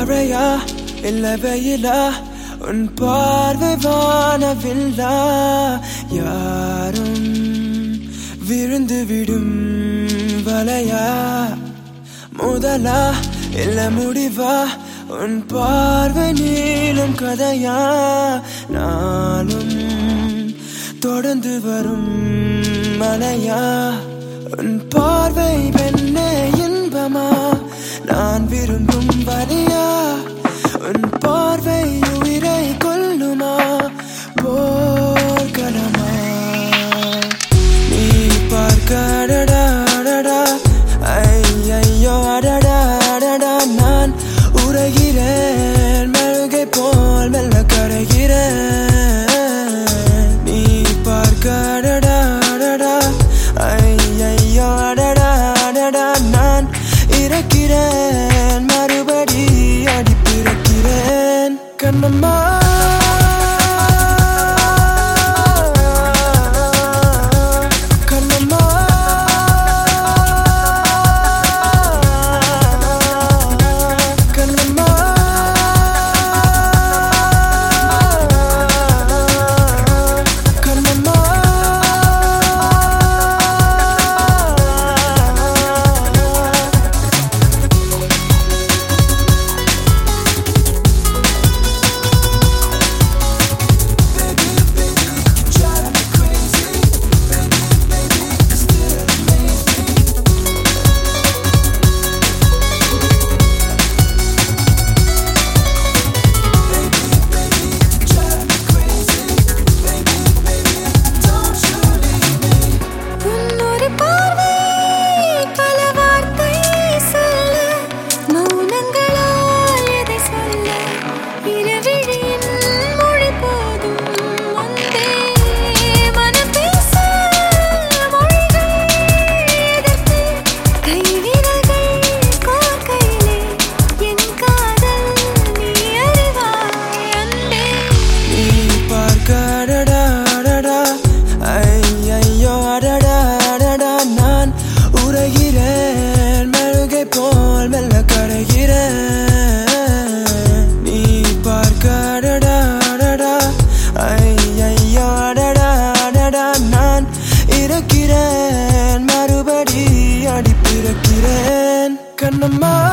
மழையா இல்ல வெயிலா உன் பார்வை வானவில்லா யாரும் விழுந்து விடும் வலையா முதலா இல்ல முடிவா உன் பார்வை நீளும் கதையா நாளும் தொடர்ந்து வரும் மலையா உன் பார்வை பெண்ணே இன்பமா நான் விரும்பும் வலியா உன் பார்வை உயிரை கொல்லுமா போர்க்களமா நீ பார்க்க அடடா அடடா ஐயையோ அடடா அடடா நான் உரைகிறேன் மெழுகை போல் மெல்ல கரைகிறேன் நீ பார்க்க அடடா அடடா ஐயையோ அடடா அடடா நான் இறக்கிறேன் மறுபடி அடி பிறக்கிறேன் கண்ணம்மா கண்ணம்மா கண்ணம்மா கண்ணம்மா உன்னொரு பார்வை பல வார்த்தை சொல்ல மௌனங்களால் எதை சொல்ல இரவிழியின் மொழி போதும் அன்பே மனம் பேச மொழிகள் எதற்கு கைவிரல்கள் கோர்க்கையிலே என் காதல் நீ அறிவாய் அன்பே நீ பார்க்க அடடா அடடா ஐயையோ அடடா அடடா நான் உரைகிறேன் மெழுகை போல் மெல்ல கரைகிறேன் நீ பார்க்க அடடா அடடா ஐயையோ அடடா அடடா நான் இறக்கிறேன் மறுபடி அடி பிறக்கிறேன் கண்ணம்மா